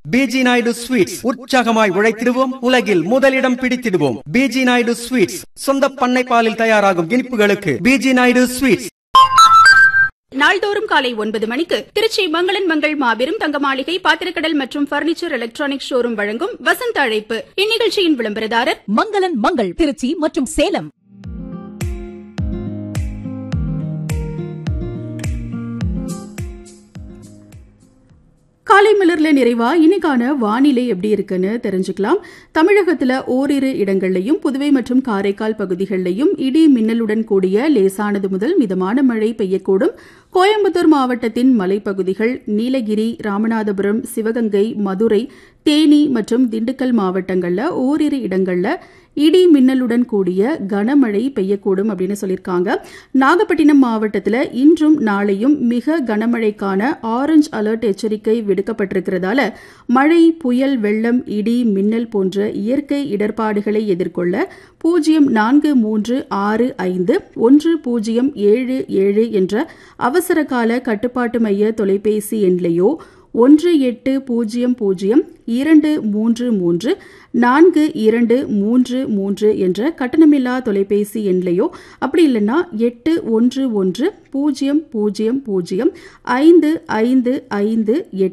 PG Naidu sweets உற்சாகமாய் உழைத்திடுவோம் உலகில் முதலிடம் பிடித்திடுவோம் பிஜி நாயுடு ஸ்வீட்ஸ் சொந்த பண்ணை பாலில் தயாராகும் இனிப்புகளுக்கு பிஜி நாயுடு ஸ்வீட்ஸ் நாள்தோறும் காலை ஒன்பது மணிக்கு திருச்சி மங்களன் மங்கள் மாபெரும் தங்க மாளிகை பாத்திரக்கடல் மற்றும் பர்னிச்சர் எலக்ட்ரானிக் ஷோரூம் வழங்கும் வசந்த அழைப்பு இந்நிகழ்ச்சியின் விளம்பரதாரர் மங்களன் மங்கள் திருச்சி மற்றும் சேலம் காலை மலர்ல நிறைவா இன்னைக்கான வானிலை எப்படி இருக்குன்னு தெரிஞ்சுக்கலாம் தமிழகத்துல ஓரிரு இடங்கள்லையும் புதுவை மற்றும் காரைக்கால் பகுதிகளிலையும் இடி மின்னலுடன் கூடிய லேசானது முதல் மிதமான மழை பெய்யக்கூடும் கோயம்புத்தூர் மாவட்டத்தின் மலைப்பகுதிகள் நீலகிரி ராமநாதபுரம் சிவகங்கை மதுரை தேனி மற்றும் திண்டுக்கல் மாவட்டங்கள்ல ஓரிரு இடங்கள்ல இடி மின்னலுடன் கூடிய கனமழை பெய்யக்கூடும் அப்படின்னு சொல்லியிருக்காங்க நாகப்பட்டினம் மாவட்டத்தில் இன்றும் நாளையும் மிக கனமழைக்கான ஆரஞ்ச் அலர்ட் எச்சரிக்கை விடுக்கப்பட்டிருக்கிறதால மழை புயல் வெள்ளம் இடி மின்னல் போன்ற இயற்கை இடர்பாடுகளை எதிர்கொள்ள பூஜ்ஜியம் நான்கு மூன்று ஆறு ஐந்து ஒன்று பூஜ்ஜியம் ஏழு ஏழு என்ற அவசர கால கட்டுப்பாட்டு மைய தொலைபேசி எண்லையோ ஒன்று எட்டு பூஜ்ஜியம் பூஜ்ஜியம் இரண்டு மூன்று மூன்று நான்கு இரண்டு மூன்று மூன்று என்ற கட்டணமில்லா தொலைபேசி எண்லையோ அப்படி இல்லைன்னா எட்டு ஒன்று ஒன்று பூஜ்ஜியம் பூஜ்ஜியம் பூஜ்ஜியம் ஐந்து ஐந்து ஐந்து எட்டு